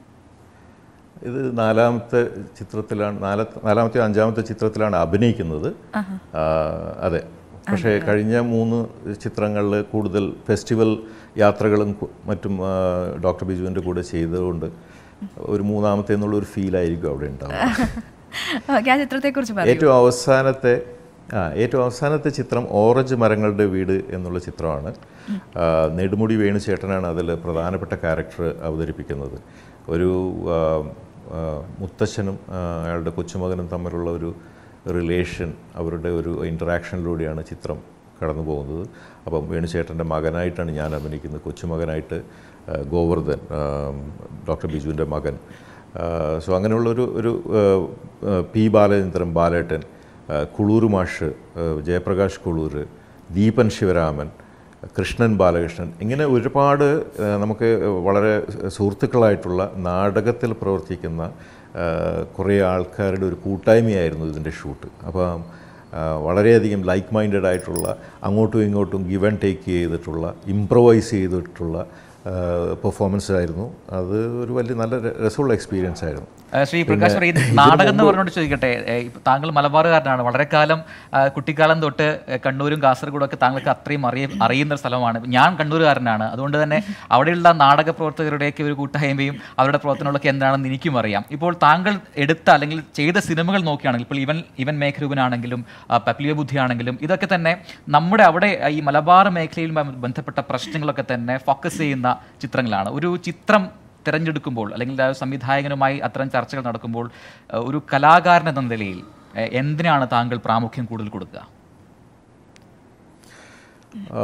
ഇത് നാലാമത്തെ ചിത്രത്തിലാണ് നാല നാലാമത്തെ അഞ്ചാമത്തെ ചിത്രത്തിലാണ് അഭിനയിക്കുന്നത് ആ, അതെ പക്ഷേ കഴിഞ്ഞ മൂന്ന് ചിത്രങ്ങളിൽ കൂടുതൽ ഫെസ്റ്റിവൽ യാത്രകളും കു- മറ്റും ആ, ഡോക്ടർ ബിജുവിൻ്റെ കൂടെ ചെയ്തതുകൊണ്ട് ഒരു മൂന്നാമത്തെ എന്നുള്ള ഒരു ഫീലായിരിക്കും അവിടെ ഉണ്ടാവുക ഓക്കെ ആ ചിത്രത്തെ കുറിച്ച് പറയൂ ഏറ്റവും അവസാനത്തെ ആ ഏറ്റവും അവസാനത്തെ ചിത്രം ഓറഞ്ച് മരങ്ങളുടെ വീട് എന്നുള്ള ചിത്രമാണ് ആ, നെടുമുടി വേണുചേട്ടനാണ് അതിൽ പ്രധാനപ്പെട്ട ക്യാരക്ടർ അവതരിപ്പിക്കുന്നത് ഒരു ആ, ആ, മുത്തശ്ശനും ആ, അയാളുടെ കൊച്ചുമകനും തമ്മിലുള്ള ഒരു റിലേഷൻ അവരുടെ ഒരു ഇൻറ്ററാക്ഷനിലൂടെയാണ് ചിത്രം കടന്നു പോകുന്നത് അപ്പം വേണുചേട്ടൻ്റെ മകനായിട്ടാണ് ഞാൻ അഭിനയിക്കുന്നത് കൊച്ചുമകനായിട്ട് ആ, ഗോവർദ്ധൻ ആ, ഡോക്ടർ ബിജുവിൻ്റെ മകൻ സോ അങ്ങനെയുള്ളൊരു ഒരു ആ, ആ, പി ബാലചന്ദ്രൻ ബാലേട്ടൻ ആ, കുളൂർ മാഷ് ആ, ജയപ്രകാശ് കുളൂർ ദീപൻ ശിവരാമൻ കൃഷ്ണൻ ബാലകൃഷ്ണൻ ഇങ്ങനെ ഒരുപാട് ആ, നമുക്ക് വളരെ സുഹൃത്തുക്കളായിട്ടുള്ള നാടകത്തിൽ പ്രവർത്തിക്കുന്ന ആ, കുറേ ആൾക്കാരുടെ ഒരു കൂട്ടായ്മയായിരുന്നു ഇതിൻ്റെ ഷൂട്ട് അപ്പം ആ, വളരെയധികം ലൈക്ക് മൈൻഡഡ് ആയിട്ടുള്ള അങ്ങോട്ടും ഇങ്ങോട്ടും ഗിവ് ആൻഡ് ടേക്ക് ചെയ്തിട്ടുള്ള ഇംപ്രവൈസ് ചെയ്തിട്ടുള്ള പെർഫോമൻസ് ആയിരുന്നു അത് ഒരു വലിയ നല്ല ര- രസമുള്ള എക്സ്പീരിയൻസ് ആയിരുന്നു ആ, ശ്രീ പ്രകാശ് പറയും, ഇത് നാടകം എന്ന് പറഞ്ഞുകൊണ്ട് ചോദിക്കട്ടെ ഏ, ഇപ്പൊ താങ്കൾ മലബാറുകാരനാണ് വളരെ കാലം ആ, കുട്ടിക്കാലം തൊട്ട് ഏ, കണ്ണൂരും കാസർഗോഡും ഒക്കെ താങ്കൾക്ക് അത്രയും അറിയ അറിയുന്ന ഒരു സ്ഥലമാണ് ഞാൻ കണ്ണൂരുകാരനാണ് അതുകൊണ്ട് തന്നെ അവിടെയുള്ള നാടക പ്രവർത്തകരുടെയൊക്കെ ഒരു കൂട്ടായ്മയും അവരുടെ പ്രവർത്തനങ്ങളൊക്കെ എന്താണെന്ന് എനിക്കും അറിയാം ഇപ്പോൾ താങ്കൾ എടുത്ത അല്ലെങ്കിൽ ചെയ്ത സിനിമകൾ നോക്കുകയാണെങ്കിൽ ഇപ്പോൾ ഇവൻ ഇവൻ മേഘരൂപനാണെങ്കിലും പപ്ലിയ ബുദ്ധിയാണെങ്കിലും ഇതൊക്കെ തന്നെ നമ്മുടെ അവിടെ ഈ മലബാർ മേഖലയിൽ ബന്ധപ്പെട്ട പ്രശ്നങ്ങളൊക്കെ തന്നെ ഫോക്കസ് ചെയ്യുന്ന ചിത്രങ്ങളാണ് ഒരു ചിത്രം തിരഞ്ഞെടുക്കുമ്പോൾ അല്ലെങ്കിൽ ആ സംവിധായകനുമായി അത്തരം ചർച്ചകൾ നടക്കുമ്പോൾ ഏഹ്, ഒരു കലാകാരൻ എന്ന നിലയിൽ ഏഹ്, എന്തിനാണ് താങ്കൾ പ്രാമുഖ്യം കൂടുതൽ കൊടുക്കുക ആ,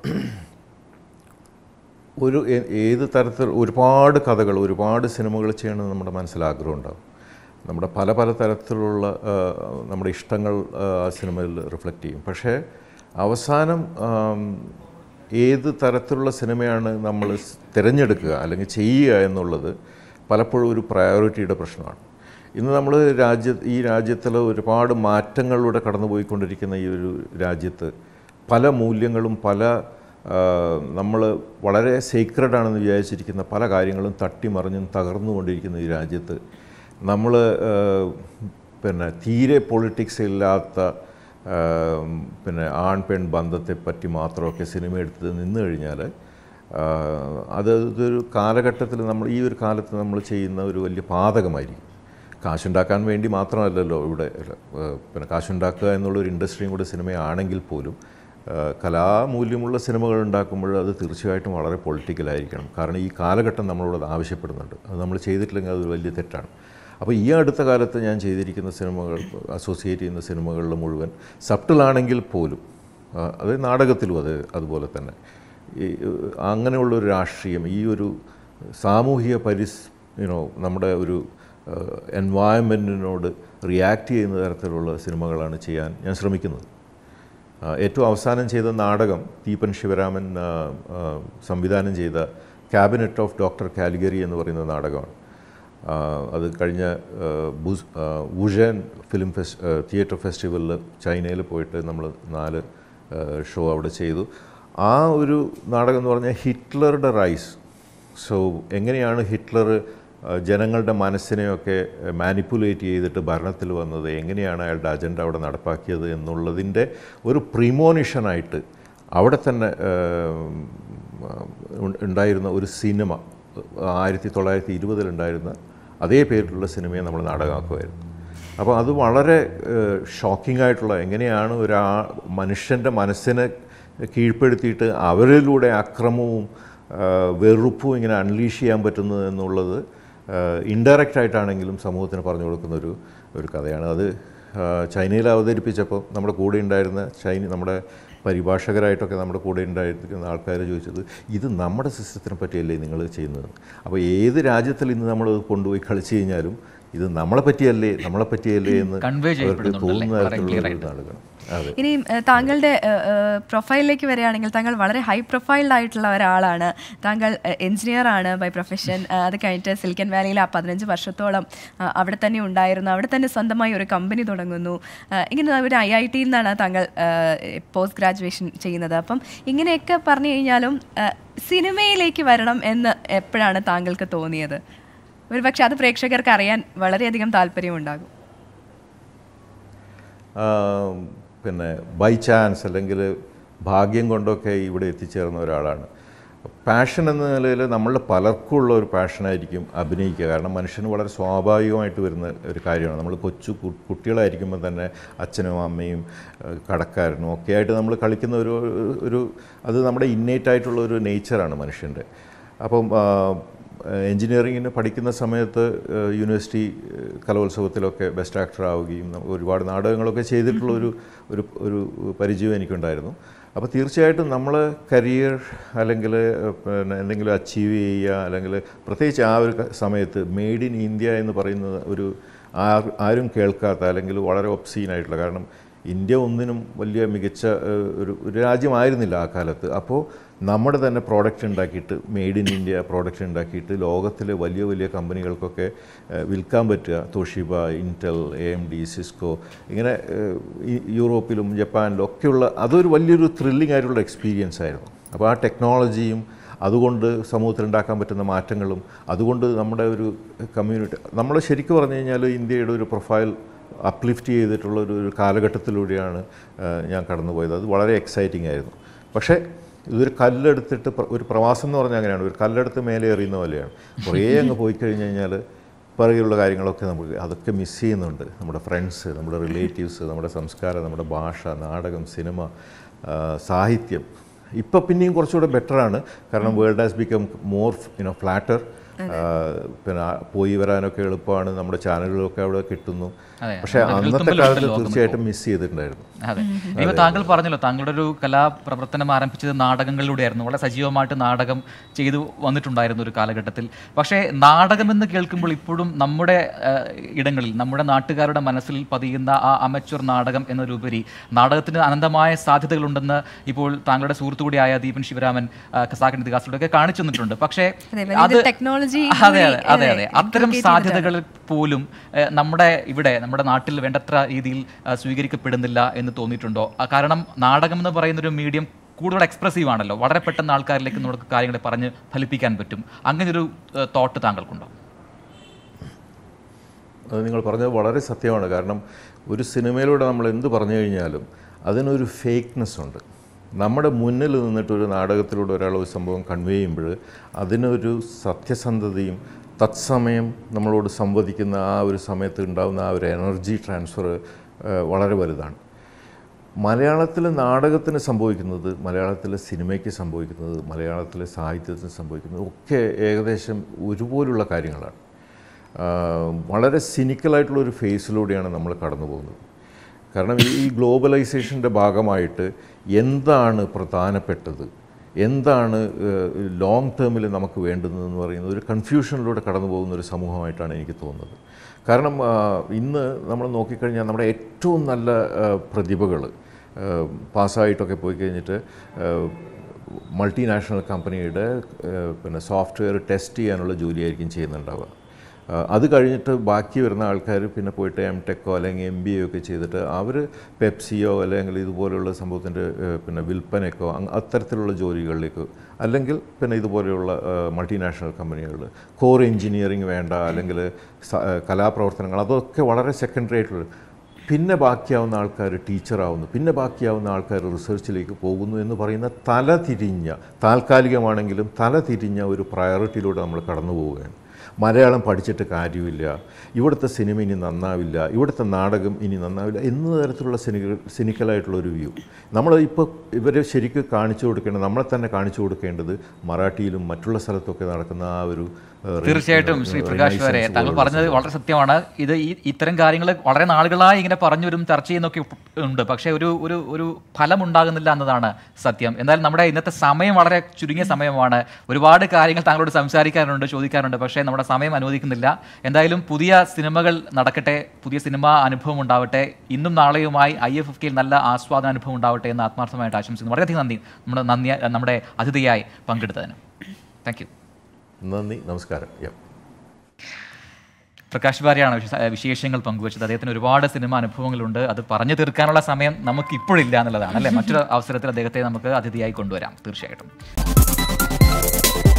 ഒരു ഏ- ഏത് തരത്തിൽ ഒരുപാട് കഥകൾ ഒരുപാട് സിനിമകൾ ചെയ്യണമെന്ന് നമ്മുടെ മനസ്സിൽ ആഗ്രഹം ഉണ്ടാവും നമ്മുടെ പല പല തരത്തിലുള്ള ആ, നമ്മുടെ ഇഷ്ടങ്ങൾ ആ ആ സിനിമയിൽ റിഫ്ലക്റ്റ് ചെയ്യും പക്ഷേ അവസാനം ആം, ഏത് തരത്തിലുള്ള സിനിമയാണ് നമ്മൾ സ് തിരഞ്ഞെടുക്കുക അല്ലെങ്കിൽ ചെയ്യുക എന്നുള്ളത് പലപ്പോഴും ഒരു പ്രയോറിറ്റിയുടെ പ്രശ്നമാണ് ഇന്ന് നമ്മൾ രാജ്യ ഈ രാജ്യത്തിൽ ഒരുപാട് മാറ്റങ്ങളിലൂടെ കടന്നുപോയിക്കൊണ്ടിരിക്കുന്ന ഈ ഒരു രാജ്യത്ത് പല മൂല്യങ്ങളും പല നമ്മൾ വളരെ സീക്രഡ് ആണെന്ന് വിചാരിച്ചിരിക്കുന്ന പല കാര്യങ്ങളും തട്ടിമറിഞ്ഞും തകർന്നുകൊണ്ടിരിക്കുന്ന ഈ രാജ്യത്ത് നമ്മൾ പിന്നെ തീരെ പൊളിറ്റിക്സ് ഇല്ലാത്ത ആ, പിന്നെ ആൺ പെൺ ബന്ധത്തെ പറ്റി മാത്രമൊക്കെ സിനിമ എടുത്ത് നിന്ന് കഴിഞ്ഞാൽ ആ, അത് ഇതൊരു കാലഘട്ടത്തിൽ നമ്മൾ ഈ ഒരു കാലത്ത് നമ്മൾ ചെയ്യുന്ന ഒരു വലിയ പാതകമായിരിക്കും കാശുണ്ടാക്കാൻ വേണ്ടി മാത്രമല്ലല്ലോ ഇവിടെ ഏഹ്, പിന്നെ കാശുണ്ടാക്കുക എന്നുള്ളൊരു ഇൻഡസ്ട്രിയും കൂടെ സിനിമയാണെങ്കിൽ പോലും ഏഹ്, കലാമൂല്യമുള്ള സിനിമകൾ ഉണ്ടാക്കുമ്പോൾ അത് തീർച്ചയായിട്ടും വളരെ പൊളിറ്റിക്കലായിരിക്കണം കാരണം ഈ കാലഘട്ടം നമ്മളോട് അത് ആവശ്യപ്പെടുന്നുണ്ട് അത് നമ്മൾ ചെയ്തിട്ടില്ലെങ്കിൽ അത് വലിയ തെറ്റാണ് അപ്പോൾ ഈ അടുത്ത കാലത്ത് ഞാൻ ചെയ്തിരിക്കുന്ന സിനിമകൾ അസോസിയേറ്റ് ചെയ്യുന്ന സിനിമകളിൽ മുഴുവൻ സബ്ട്ടിലാണെങ്കിൽ പോലും ആ, അത് നാടകത്തിലും അത് അതുപോലെ തന്നെ ഈ അങ്ങനെയുള്ളൊരു രാഷ്ട്രീയം ഈ ഒരു സാമൂഹിക പരിസ് യുനോ നമ്മുടെ ഒരു എൻവയൺമെൻറ്റിനോട് റിയാക്ട് ചെയ്യുന്ന തരത്തിലുള്ള സിനിമകളാണ് ചെയ്യാൻ ഞാൻ ശ്രമിക്കുന്നത് ആ, ഏറ്റവും അവസാനം ചെയ്ത നാടകം ദീപൻ ശിവരാമൻ ആ, ആ, സംവിധാനം ചെയ്ത ക്യാബിനറ്റ് ഓഫ് ഡോക്ടർ കാലിഗറി എന്ന് പറയുന്ന നാടകമാണ് ആ, അത് കഴിഞ്ഞ ആ, ബുസ് ആ, വുഷാൻ ഫിലിം ഫെസ് ആ, തിയേറ്റർ ഫെസ്റ്റിവലിൽ ചൈനയിൽ പോയിട്ട് നമ്മൾ നാല് ആ, ഷോ അവിടെ ചെയ്തു ആ ഒരു നാടകം എന്ന് പറഞ്ഞാൽ ഹിറ്റ്ലറുടെ റൈസ് സോ എങ്ങനെയാണ് ഹിറ്റ്ലർ ആ, ജനങ്ങളുടെ മനസ്സിനെയൊക്കെ മാനിപ്പുലേറ്റ് ചെയ്തിട്ട് ഭരണത്തിൽ വന്നത് എങ്ങനെയാണ് അയാളുടെ അജണ്ട അവിടെ നടപ്പാക്കിയത് എന്നുള്ളതിൻ്റെ ഒരു പ്രിമോണിഷനായിട്ട് അവിടെ തന്നെ ആ, ഉ- ഉണ്ടായിരുന്ന ഒരു സിനിമ ആയിരത്തി തൊള്ളായിരത്തി ഇരുപതിലുണ്ടായിരുന്ന അതേ പേരിലുള്ള സിനിമയെ നമ്മൾ നാടകമാക്കുമായിരുന്നു അപ്പോൾ അത് വളരെ ഷോക്കിംഗ് ആയിട്ടുള്ള എങ്ങനെയാണ് ഒരു മനുഷ്യൻ്റെ മനസ്സിനെ കീഴ്പ്പെടുത്തിയിട്ട് അവരിലൂടെ അക്രമവും ആ, വെറുപ്പും ഇങ്ങനെ അൺലീഷ് ചെയ്യാൻ പറ്റുന്നത് എന്നുള്ളത് ഇൻഡയറക്റ്റ് ആയിട്ടാണെങ്കിലും സമൂഹത്തിന് പറഞ്ഞു കൊടുക്കുന്ന ഒരു ഒരു കഥയാണ് അത് ആ, ചൈനയിൽ അവതരിപ്പിച്ചപ്പോൾ നമ്മുടെ കൂടെ ഉണ്ടായിരുന്ന ചൈന നമ്മുടെ പരിഭാഷകരായിട്ടൊക്കെ നമ്മുടെ കൂടെ ഉണ്ടായിരിക്കുന്ന ആൾക്കാർ ചോദിച്ചത് ഇത് നമ്മുടെ സിസ്റ്റത്തിനെ പറ്റിയല്ലേ നിങ്ങൾ ചെയ്യുന്നത് അപ്പോൾ ഏത് രാജ്യത്തിൽ ഇന്ന് നമ്മൾ കൊണ്ടുപോയി കളിച്ചു കഴിഞ്ഞാലും ഇത് നമ്മളെ പറ്റിയല്ലേ നമ്മളെ പറ്റിയല്ലേ എന്ന് Convey അവർക്ക് ചെയ്യപ്പെടുന്നുണ്ടല്ലേ? തോന്നുന്ന വളരെ തരത്തിലുള്ള clear ഒരു നാടകമാണ് അതെ ഇനി ഏഹ്, താങ്കളുടെ ഏഹ്, ഏഹ്, പ്രൊഫൈലിലേക്ക് വരികയാണെങ്കിൽ താങ്കൾ വളരെ ഹൈ പ്രൊഫൈൽഡ് ആയിട്ടുള്ള ഒരാളാണ് താങ്കൾ എഞ്ചിനീയർ ആണ് ബൈ പ്രൊഫഷൻ അത് കഴിഞ്ഞിട്ട് സിലിക്കൻ വാലിയിൽ ആ പതിനഞ്ച് വർഷത്തോളം ആ, അവിടെ തന്നെ ഉണ്ടായിരുന്നു അവിടെ തന്നെ സ്വന്തമായി ഒരു കമ്പനി തുടങ്ങുന്നു ആ, ഇങ്ങനെ ഒരു ഐ ഐ ടിയിൽ നിന്നാണ് താങ്കൾ പോസ്റ്റ് ഗ്രാജുവേഷൻ ചെയ്യുന്നത് അപ്പം ഇങ്ങനെയൊക്കെ പറഞ്ഞു കഴിഞ്ഞാലും ആ, സിനിമയിലേക്ക് വരണം എന്ന് എപ്പോഴാണ് താങ്കൾക്ക് തോന്നിയത് ഒരുപക്ഷെ അത് പ്രേക്ഷകർക്ക് അറിയാൻ വളരെയധികം താല്പര്യമുണ്ടാകും ആ, പിന്നെ ബൈ ചാൻസ് അല്ലെങ്കിൽ ഭാഗ്യം കൊണ്ടൊക്കെ ഇവിടെ എത്തിച്ചേർന്ന ഒരാളാണ് പാഷൻ എന്ന നിലയിൽ നമ്മളുടെ പലർക്കും ഉള്ള ഒരു പാഷനായിരിക്കും അഭിനയിക്കുക കാരണം മനുഷ്യന് വളരെ സ്വാഭാവികമായിട്ട് വരുന്ന ഒരു കാര്യമാണ് നമ്മൾ കൊച്ചു കു- കുട്ടികളായിരിക്കുമ്പോൾ തന്നെ അച്ഛനും അമ്മയും ഏഹ്, കടക്കാരനും ഒക്കെ ആയിട്ട് നമ്മൾ കളിക്കുന്ന ഒരു ഒരു അത് നമ്മുടെ ഇന്നേറ്റ് ആയിട്ടുള്ള ഒരു നേച്ചറാണ് മനുഷ്യൻ്റെ അപ്പം ആ, എൻജിനീയറിങ്ങിന് പഠിക്കുന്ന സമയത്ത് ഏഹ്, യൂണിവേഴ്സിറ്റി ഏഹ്, കലോത്സവത്തിലൊക്കെ ബെസ്റ്റ് ആക്ടർ ആവുകയും നമുക്ക് ഒരുപാട് നാടകങ്ങളൊക്കെ ചെയ്തിട്ടുള്ള ഒരു ഒരു ഒരു പരിചയം എനിക്കുണ്ടായിരുന്നു അപ്പോൾ തീർച്ചയായിട്ടും നമ്മൾ കരിയർ അല്ലെങ്കിൽ ഏഹ്, പിന്നെ എന്തെങ്കിലും അച്ചീവ് ചെയ്യുക അല്ലെങ്കിൽ പ്രത്യേകിച്ച് ആ ഒരു ക- സമയത്ത് മെയ്ഡ് ഇൻ ഇന്ത്യ എന്ന് പറയുന്നത് ഒരു ആ- ആരും കേൾക്കാത്ത അല്ലെങ്കിൽ വളരെ ഒബ്സീൻ ആയിട്ടുള്ള കാരണം ഇന്ത്യ ഒന്നിനും വലിയ മികച്ച ഏഹ്, ഒരു ഒരു രാജ്യമായിരുന്നില്ല ആ കാലത്ത് അപ്പോൾ നമ്മുടെ തന്നെ പ്രോഡക്റ്റ് ഉണ്ടാക്കിയിട്ട് മെയ്ഡ് ഇൻ ഇന്ത്യ പ്രോഡക്റ്റ് ഉണ്ടാക്കിയിട്ട് ലോകത്തിലെ വലിയ വലിയ കമ്പനികൾക്കൊക്കെ ഏഹ്, വിൽക്കാൻ പറ്റുക Toshiba Intel A M D Cisco ഇങ്ങനെ ഏഹ്, ഈ യൂറോപ്പിലും ജപ്പാനിലും ഒക്കെയുള്ള അതൊരു വലിയൊരു ത്രില്ലിംഗ് ആയിട്ടുള്ള എക്സ്പീരിയൻസ് ആയിരുന്നു അപ്പോൾ ആ ടെക്നോളജിയും അതുകൊണ്ട് സമൂഹത്തിൽ ഉണ്ടാക്കാൻ പറ്റുന്ന മാറ്റങ്ങളും അതുകൊണ്ട് നമ്മുടെ ഒരു കമ്മ്യൂണിറ്റി നമ്മൾ ശരിക്കും പറഞ്ഞു കഴിഞ്ഞാൽ ഇന്ത്യയുടെ ഒരു പ്രൊഫൈൽ അപ്ലിഫ്റ്റ് ചെയ്തിട്ടുള്ള ഒരു ഒരു കാലഘട്ടത്തിലൂടെയാണ് ആ, ഞാൻ കടന്നുപോയത് അത് വളരെ എക്സൈറ്റിംഗ് ആയിരുന്നു പക്ഷേ ഇതൊരു കല്ലെടുത്തിട്ട് പ്ര- ഒരു പ്രവാസം എന്ന് പറഞ്ഞാൽ അങ്ങനെയാണ് ഒരു കല്ലെടുത്ത് മേലെ എറിയുന്ന പോലെയാണ് കുറേ അങ്ങ് പോയി കഴിഞ്ഞ് കഴിഞ്ഞാൽ പിറകെയുള്ള കാര്യങ്ങളൊക്കെ നമുക്ക് അതൊക്കെ മിസ് ചെയ്യുന്നുണ്ട് നമ്മുടെ ഫ്രണ്ട്സ് നമ്മുടെ റിലേറ്റീവ്സ് നമ്മുടെ സംസ്കാരം നമ്മുടെ ഭാഷ നാടകം സിനിമ ആ, സാഹിത്യം ഇപ്പോൾ പിന്നെയും കുറച്ചുകൂടെ ബെറ്ററാണ് കാരണം world has become more you know flatter പിന്നെ ആ പോയി വരാനൊക്കെ എളുപ്പമാണ് നമ്മുടെ ചാനലുകളൊക്കെ അവിടെ കിട്ടുന്നു അതെ, പക്ഷേ നമ്മുടെ അന്നത്തെ വിരൽത്തുമ്പിൽ കാലത്ത് ഉണ്ടല്ലോ തീർച്ചയായിട്ടും മിസ് ചെയ്തിട്ടുണ്ടായിരുന്നു അതെ ഇപ്പൊ താങ്കൾ പറഞ്ഞല്ലോ താങ്കളുടെ ഒരു കലാപ്രവർത്തനം ആരംഭിച്ചത് നാടകങ്ങളിലൂടെയായിരുന്നു വളരെ സജീവമായിട്ട് നാടകം ചെയ്തു വന്നിട്ടുണ്ടായിരുന്നു ഒരു കാലഘട്ടത്തിൽ പക്ഷേ നാടകം എന്ന് കേൾക്കുമ്പോൾ ഇപ്പോഴും നമ്മുടെ ആ, ഇടങ്ങളിൽ നമ്മുടെ നാട്ടുകാരുടെ മനസ്സിൽ പതിയുന്ന ആ അമച്വർ നാടകം എന്നതിലുപരി നാടകത്തിന് അനന്തമായ സാധ്യതകളുണ്ടെന്ന് ഇപ്പോൾ താങ്കളുടെ സുഹൃത്തു കൂടിയായ ദീപൻ ശിവരാമൻ ആ, ഖസാക്കിൻ ഇതിഹാസത്തിലൂടെ കാണിച്ചു തന്നിട്ടുണ്ട് പക്ഷേ അതെ, വലിയൊരു technology അതെ കൂടി, അതെ അതെ അതെ ഏഹ്, അത്തരം inculcate സാധ്യതകൾ പോലും ഏഹ്, നമ്മുടെ ഇവിടെ നമ്മുടെ നാട്ടിൽ വേണ്ടത്ര രീതിയിൽ ആ, സ്വീകരിക്കപ്പെടുന്നില്ല എന്ന് തോന്നിയിട്ടുണ്ടോ ആ, കാരണം നാടകം എന്ന് പറയുന്ന ഒരു മീഡിയം കൂടുതൽ എക്സ്പ്രസീവ് ആണല്ലോ വളരെ പെട്ടെന്ന് ആൾക്കാരിലേക്ക് നമുക്ക് കാര്യങ്ങളെ പറഞ്ഞ് ഫലിപ്പിക്കാൻ പറ്റും അങ്ങനെ ഒരു തോട്ട് താങ്കൾക്കുണ്ടോ അത് നിങ്ങൾ പറഞ്ഞത് വളരെ സത്യമാണ് കാരണം ഒരു സിനിമയിലൂടെ നമ്മൾ എന്ത് പറഞ്ഞു കഴിഞ്ഞാലും അതിനൊരു ഫേക്ക്നെസ് ഉണ്ട് നമ്മുടെ മുന്നിൽ നിന്നിട്ട് ഒരു നാടകത്തിലൂടെ ഒരാൾ ഒരു സംഭവം കൺവേ ചെയ്യുമ്പോൾ അതിനൊരു സത്യസന്ധതയും തത്സമയം നമ്മളോട് സംവദിക്കുന്ന ആ ഒരു സമയത്ത് ഉണ്ടാകുന്ന ആ ഒരു എനർജി ട്രാൻസ്ഫർ വളരെ വലുതാണ് മലയാളത്തിലെ നാടകത്തിന് സംഭവിക്കുന്നത് മലയാളത്തിലെ സിനിമയ്ക്ക് സംഭവിക്കുന്നത് മലയാളത്തിലെ സാഹിത്യത്തിന് സംഭവിക്കുന്നത് ഒക്കെ ഏകദേശം ഒരുപോലുള്ള കാര്യങ്ങളാണ് ആ, വളരെ സിനിക്കലായിട്ടുള്ള ഒരു ഫേസിലൂടെയാണ് നമ്മൾ കടന്നു പോകുന്നത് കാരണം ഈ- ഈ ഗ്ലോബലൈസേഷൻ്റെ ഭാഗമായിട്ട് എന്താണ് പ്രധാനപ്പെട്ടത് എന്താണ് ലോങ് ടേമിൽ നമുക്ക് വേണ്ടുന്നതെന്ന് പറയുന്നത് ഒരു കൺഫ്യൂഷനിലൂടെ കടന്നു പോകുന്ന ഒരു സമൂഹമായിട്ടാണ് എനിക്ക് തോന്നുന്നത് കാരണം ആ, ഇന്ന് നമ്മൾ നോക്കിക്കഴിഞ്ഞാൽ നമ്മുടെ ഏറ്റവും നല്ല പ്രതിഭകൾ പാസ്സായിട്ടൊക്കെ പോയി കഴിഞ്ഞിട്ട് മൾട്ടിനാഷണൽ കമ്പനിയുടെ ഏഹ്, പിന്നെ സോഫ്റ്റ്വെയർ ടെസ്റ്റ് ചെയ്യാനുള്ള ജോലിയായിരിക്കും ചെയ്യുന്നുണ്ടാവുക ആ, അത് കഴിഞ്ഞിട്ട് ബാക്കി വരുന്ന ആൾക്കാർ പിന്നെ പോയിട്ട് എം ടെക്കോ അല്ലെങ്കിൽ എം ബി എ ഒക്കെ ചെയ്തിട്ട് അവർ പെപ്സിയോ അല്ലെങ്കിൽ ഇതുപോലെയുള്ള സംഭവത്തിൻ്റെ ഏഹ്, പിന്നെ വിൽപ്പനയ്ക്കോ അങ് അത്തരത്തിലുള്ള ജോലികളിലേക്ക് അല്ലെങ്കിൽ പിന്നെ ഇതുപോലെയുള്ള മൾട്ടിനാഷണൽ കമ്പനികളിൽ കോർ എഞ്ചിനീയറിംഗ് വേണ്ട അല്ലെങ്കിൽ സ- ഏഹ്, കലാപ്രവർത്തനങ്ങൾ അതൊക്കെ വളരെ സെക്കൻഡറി ആയിട്ടുള്ള പിന്നെ ബാക്കിയാവുന്ന ആൾക്കാർ ടീച്ചറാവുന്നു പിന്നെ ബാക്കിയാവുന്ന ആൾക്കാർ റിസർച്ചിലേക്ക് പോകുന്നു എന്ന് പറയുന്ന തല തിരിഞ്ഞ താൽക്കാലികമാണെങ്കിലും തല തിരിഞ്ഞ ഒരു പ്രയോറിറ്റിയിലൂടെ നമ്മൾ കടന്നു പോവുകയാണ് മലയാളം പഠിച്ചിട്ട് കാര്യമില്ല ഇവിടുത്തെ സിനിമ ഇനി നന്നാവില്ല ഇവിടുത്തെ നാടകം ഇനി നന്നാവില്ല എന്ന തരത്തിലുള്ള സിനിക സിനിക്കലായിട്ടുള്ള ഒരു വ്യൂ നമ്മൾ ഇപ്പോൾ ഇവരെ ശരിക്കും കാണിച്ചു കൊടുക്കേണ്ടത് നമ്മളെ തന്നെ കാണിച്ചു കൊടുക്കേണ്ടത് മറാഠിയിലും മറ്റുള്ള സ്ഥലത്തൊക്കെ നടക്കുന്ന ആ ഒരു ഏഹ്, തീർച്ചയായിട്ടും ശ്രീ പ്രകാശ് വരെ Renaissance താങ്കൾ പോലുള്ള പറഞ്ഞത് വളരെ സത്യമാണ് ഇത് ഈ ഇത്തരം കാര്യങ്ങൾ വളരെ നാളുകളായി ഇങ്ങനെ പറഞ്ഞു വരും ചർച്ച ചെയ്യുന്നൊക്കെ ഉണ്ട് പക്ഷേ ഒരു ഒരു ഒരു ഫലം ഉണ്ടാകുന്നില്ല എന്നതാണ് സത്യം എന്നാലും നമ്മുടെ ഇന്നത്തെ സമയം വളരെ ചുരുങ്ങിയ സമയമാണ് ഒരുപാട് കാര്യങ്ങൾ താങ്കളോട് സംസാരിക്കാറുണ്ട് ചോദിക്കാറുണ്ട് പക്ഷേ നമ്മുടെ സമയം അനുവദിക്കുന്നില്ല എന്തായാലും പുതിയ സിനിമകൾ നടക്കട്ടെ പുതിയ സിനിമാ അനുഭവം ഉണ്ടാവട്ടെ ഇന്നും നാളെയുമായി ഐ എഫ് എഫ് കെയിൽ നല്ല ആസ്വാദന അനുഭവം ഉണ്ടാവട്ടെ എന്ന് ആത്മാർത്ഥമായിട്ട് ആശംസിക്കുന്നു വളരെയധികം നന്ദി നമ്മുടെ നന്ദി നമ്മുടെ അതിഥിയായി പങ്കെടുത്തതിന് താങ്ക് യു നന്ദി നമസ്കാരം യാ പ്രകാശ് ബാരിയാണ് വിശ- വിശേഷങ്ങൾ പങ്കുവച്ചത് അദ്ദേഹത്തിന് ഒരുപാട് സിനിമ അനുഭവങ്ങളുണ്ട് അത് പറഞ്ഞു തീർക്കാനുള്ള സമയം നമുക്ക് ഇപ്പോഴില്ല എന്നുള്ളതാണ് അല്ലേ മറ്റൊരു അവസരത്തിൽ അദ്ദേഹത്തെ നമുക്ക് അതിഥിയായി കൊണ്ടുവരാം തീർച്ചയായിട്ടും